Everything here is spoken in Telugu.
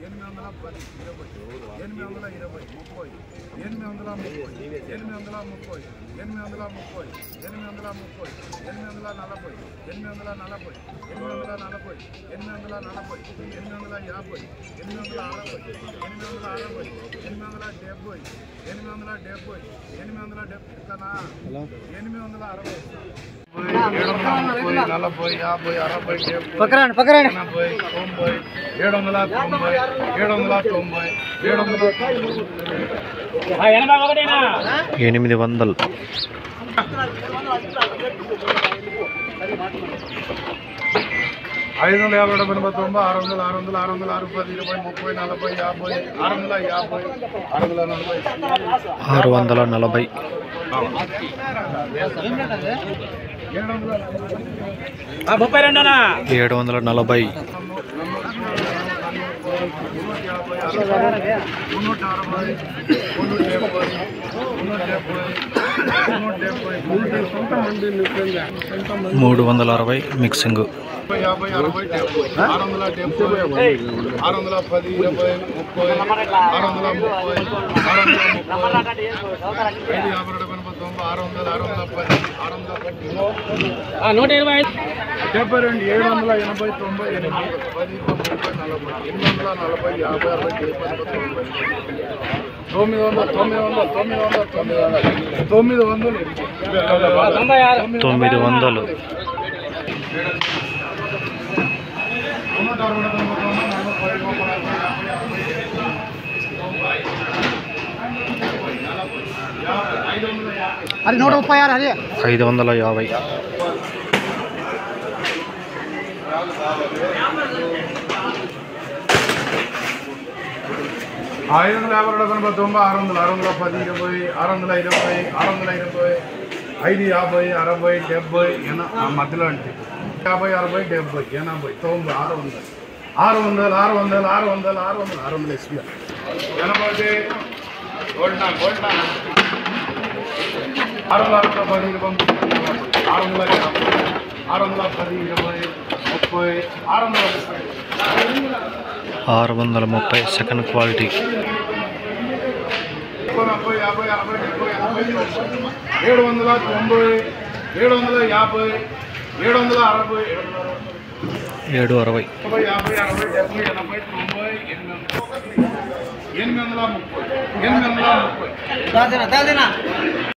ఎనిమిది వందల పది ఇరవై ఎనిమిది వందల ఇరవై ముప్పై ఎనిమిది వందల ముప్పై ఎనిమిది వందల ముప్పై ఎనిమిది వందల ముప్పై ఎనిమిది వందల ముప్పై ఎనిమిది వందల నలభై ఎనిమిది వందల నలభై ఎనిమిది వందల నలభై ఎనిమిది వందల నలభై ఎనిమిది వందల యాభై ఎనిమిది వందల అరవై ఎనిమిది వందల అరవై ఎనిమిది వందల డెబ్బై ఎనిమిది వందల డెబ్బై ఎనిమిది వందల డెబ్బై ఇస్తానా ఎనిమిది వందల అరవై ఏడు వందల ముప్పై నలభై యాభై అరవై డెబ్బై పక్కరండి పక్కరండి ఎనభై తొంభై ఏడు వందల తొంభై ఏడు వందల తొంభై ఏడు వందల ఎనిమిది వందలు ఐదు వందల యాభై డెబ్బై ఎనభై తొంభై ఆరు వందల ఆరు వందల ఆరు వందల ఆరు పది ఇరవై ముప్పై నలభై యాభై ఆరు వందల యాభై ఆరు వందల నలభై ఆరు వందల నలభై ఏడు వందల ముప్పై రెండునా ఏడు వందల నలభై మున్నూట అరవై మున్నూట డెబ్బై మున్నూట డెబ్బై మున్నూట డెబ్బై మూడు వందల అరవై మిక్సింగ్ ముప్పై యాభై అరవై డెబ్బై ఆరు వందల డెబ్బై ఆరు వందల పది ఇరవై ముప్పై ఆరు వందల ముప్పై ఆరు వందల ముప్పై ఐదు యాభై డెబ్బై ఎనభై తొంభై ఆరు వందల ఆరు వందల పది ఆరు వందల పది నూట ఇరవై డెబ్బై రెండు ఏడు వందల ఎనభై తొంభై ఎనిమిది పది ఇరవై ముప్పై నలభై ఎనిమిది వందల నలభై యాభై అరవై డెబ్బై ఎనభై తొంభై తొమ్మిది వందలు తొమ్మిది వందలు తొమ్మిది వందలు తొమ్మిది వందలు తొమ్మిది వందలు తొంభై ఆరు తొమ్మిది వందలు నూట అరవై తొమ్మిది తొంభై నలభై ముప్పై నలభై యాభై తొంభై యాభై ఐదు వందల యాభై అది నూట ముప్పై ఆరు అది ఐదు వందల యాభై ఐదు వందల యాభై రెండు వందల తొంభై ఆరు వందల ఆరు వందల పది ఇరవై ఆరు వందల ఇరవై ఆరు వందల ఇరవై ఐదు యాభై అరవై డెబ్బై ఎన ఆ మధ్యలో అంటే యాభై అరవై డెబ్బై ఎనభై తొంభై ఆరు వందలు ఆరు వందలు ఆరు వందలు ఆరు వందలు ఆరు వందలు ఆరు వందలు ఎస్పీ ఎనభై గోల్డ్ నా గోల్డ్ నా ఆరు వందల అరవై పది ఇరవై ముప్పై ఆరు వందల యాభై ఆరు వందల పది ఇరవై ముప్పై ఆరు వందల ముప్పై ఆరు వందల ముప్పై సెకండ్ క్వాలిటీ ముప్పై యాభై అరవై డెబ్బై ఎనభై తొంభై ఏడు వందల తొంభై ఏడు వందల యాభై ఏడు వందల అరవై ఏడు అరవై ముప్పై యాభై అరవై డెబ్బై ఎనభై తొంభై ఎనిమిది వందల ఎనిమిది వందల ముప్పై ఎనిమిది వందల ముప్పై దాదినా దాదినా